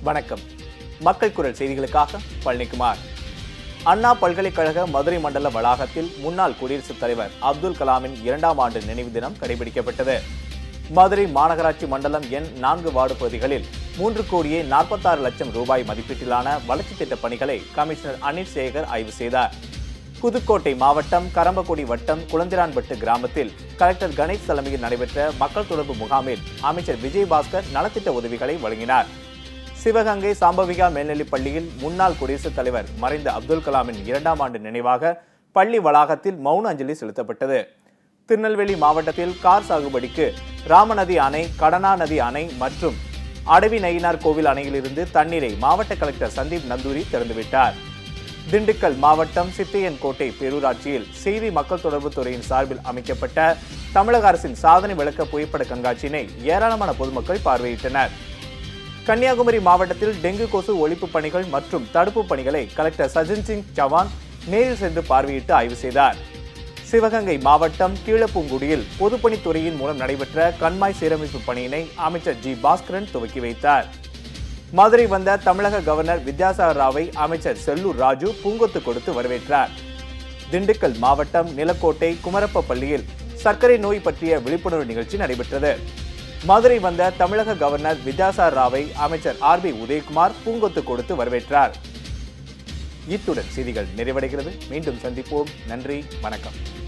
வணக்கம் மக்கள் குரல் செய்திகளுக்காக பழனிக்குமார் அண்ணா பல்கலைக்கழக மதுரை மண்டல வளாகத்தில் முன்னாள் குடியரசுத் தலைவர் அப்துல் கலாமின் இரண்டாம் ஆண்டு நினைவு தினம் கடைபிடிக்கப்பட்டது மதுரை மாநகராட்சி மண்டலம் எண் நான்கு வார்டு பகுதிகளில் மூன்று கோடியே நாற்பத்தாறு லட்சம் ரூபாய் மதிப்பீட்டிலான வளர்ச்சித் திட்டப் பணிகளை கமிஷனர் அனில் சேகர் ஆய்வு செய்தார் புதுக்கோட்டை மாவட்டம் கரம்பக்குடி வட்டம் குளந்திரான்பட்டு கிராமத்தில் கலெக்டர் கணேஷ் தலைமையில் நடைபெற்ற மக்கள் தொடர்பு முகாமில் அமைச்சர் விஜயபாஸ்கர் நலத்திட்ட உதவிகளை வழங்கினார் சிவகங்கை சாம்பவிகா மேல்நிலைப் பள்ளியில் முன்னாள் குடியரசுத் தலைவர் மறைந்த அப்துல் கலாமின் இரண்டாம் ஆண்டு நினைவாக பள்ளி வளாகத்தில் மௌன அஞ்சலி செலுத்தப்பட்டது திருநெல்வேலி மாவட்டத்தில் கார் சாகுபடிக்கு ராமநதி அணை கடனா நதி அணை மற்றும் அடவி நயினார் கோவில் அணையிலிருந்து தண்ணீரை மாவட்ட கலெக்டர் சந்தீப் நந்தூரி திறந்துவிட்டார் திண்டுக்கல் மாவட்டம் சித்தையன் கோட்டை பேரூராட்சியில் செய்தி மக்கள் தொடர்பு துறையின் சார்பில் அமைக்கப்பட்ட தமிழக அரசின் சாதனை விளக்க புகைப்பட கண்காட்சியினை ஏராளமான பொதுமக்கள் பார்வையிட்டனர் கன்னியாகுமரி மாவட்டத்தில் டெங்கு கொசு ஒழிப்பு பணிகள் மற்றும் தடுப்பு பணிகளை கலெக்டர் சஜன் சிங் சவான் நேரில் சென்று பார்வையிட்டு ஆய்வு செய்தார் சிவகங்கை மாவட்டம் கீழப்பூங்குடியில் பொதுப்பணித்துறையின் மூலம் நடைபெற்ற கண்மாய் சீரமைப்பு பணியினை அமைச்சர் ஜி பாஸ்கரன் துவக்கி வைத்தார் மதுரை வந்த தமிழக கவர்னர் வித்யாசாகர் ராவை அமைச்சர் செல்லூர் ராஜு பூங்கொத்து கொடுத்து வரவேற்றார் திண்டுக்கல் மாவட்டம் நிலக்கோட்டை குமரப்ப பள்ளியில் சர்க்கரை நோய் பற்றிய விழிப்புணர்வு நிகழ்ச்சி நடைபெற்றது மதுரை வந்த தமிழக கவர்னர் வித்யாசாகர் ராவை அமைச்சர் ஆர் பி உதயகுமார் பூங்கொத்து கொடுத்து வரவேற்றார் இத்துடன் செய்திகள் நிறைவடைகிறது மீண்டும் சந்திப்போம் நன்றி வணக்கம்